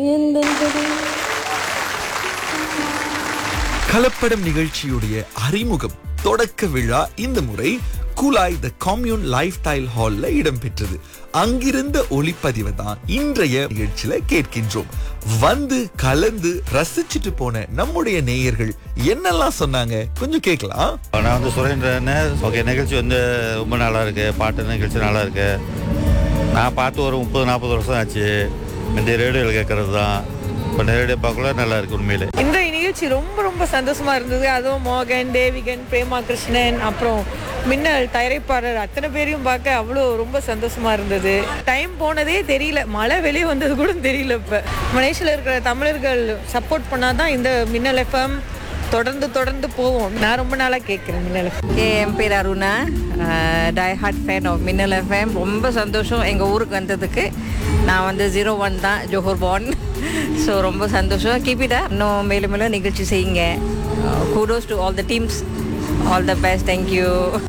கலப்படம் நிகழ்ச்சியுடைய அறிமுகம் தொடக்க விழா இந்த முறை Kulai the commune lifestyle ஹால்ல இடம்பெற்றது அங்கிருந்த ஒளிப்பதிவை தான் இன்றைய நிகழ்ச்சியில கேட்கின்றோம் வந்து கலந்து ரசிச்சுட்டு போன நம்முடைய நேயர்கள் என்னெல்லாம் சொன்னாங்க கொஞ்சம் கேட்கலாம் நான் வந்து சுரேந்திரன் ஓகே நிகழ்ச்சி வந்து ரொம்ப நல்லா இருக்கு பாட்டு நிகழ்ச்சி நல்லா இருக்கு நான் பார்த்து ஒரு முப்பது நாற்பது வருஷம் ஆச்சு இந்த ரேடியோவில் கேட்கறது தான் இப்போ ரேடியோ பார்க்கல நல்லா இருக்கு உண்மையிலே இந்த நிகழ்ச்சி ரொம்ப ரொம்ப சந்தோஷமா இருந்தது அதுவும் மோகன் தேவிகன் பிரேமா கிருஷ்ணன் அப்புறம் மின்னல் தயாரிப்பாளர் அத்தனை பேரையும் பார்க்க அவ்வளோ ரொம்ப சந்தோஷமா இருந்தது டைம் போனதே தெரியல மழை வெளியே வந்தது கூட தெரியல இப்போ மலேசியில் இருக்கிற தமிழர்கள் சப்போர்ட் பண்ணாதான் இந்த மின்னல் எஃப்எம் தொடர்ந்து தொடர்ந்து போவோம் நான் ரொம்ப நாளாக கேட்குறேன் மின்னல் எஃப்எம் ஓகே என் பேர் Aruna die hard fan of Minnal FM ரொம்ப சந்தோஷம் எங்கள் ஊருக்கு வந்ததுக்கு நான் வந்து ஜீரோ ஒன் தான் ஜோஹர் பான் ஸோ ரொம்ப சந்தோஷம் கீப்பிடா இன்னும் மேலும் மேலும் நிகழ்ச்சி செய்யுங்க kudos to all the teams all the best thank you